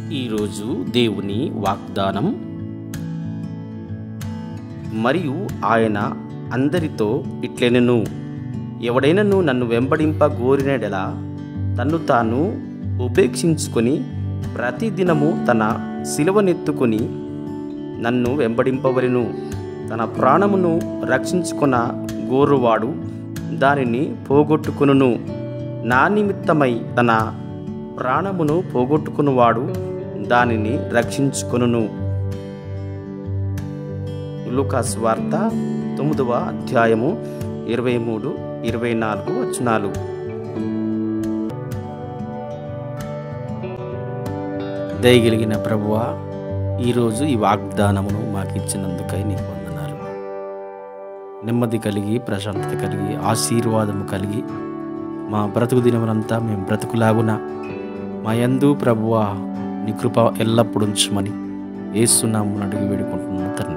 ఈరోజు దేవుని వాగ్దానం మరియు ఆయన అందరితో ఇట్లెనను ఎవడైనను నన్ను వెంబడింప గోరినడెలా తన్ను తాను ఉపేక్షించుకొని ప్రతిదినము తన సిలువనెత్తుకొని నన్ను వెంబడింపవలెను తన ప్రాణమును రక్షించుకొన గోరువాడు దానిని పోగొట్టుకును నా నిమిత్తమై తన ప్రాణమును పోగొట్టుకున్నవాడు దానిని రక్షించుకొనును లూకాస్ వార్త తొమ్మిదవ అధ్యాయము ఇరవై మూడు ఇరవై నాలుగు వచనాలు దయగలిగిన ప్రభువా ఈరోజు ఈ వాగ్దానమును మాకు ఇచ్చినందుకై నీకు వందనాలు నెమ్మది కలిగి ప్రశాంతత కలిగి ఆశీర్వాదము కలిగి మా బ్రతుకు దినమునంతా మేము బ్రతుకులాగున మా యందు ప్రభువా నీ కృప ఎల్లప్పుడూ ఉంచమని ఏసునామని అడిగి వేడుకుంటున్నాను తండ్రి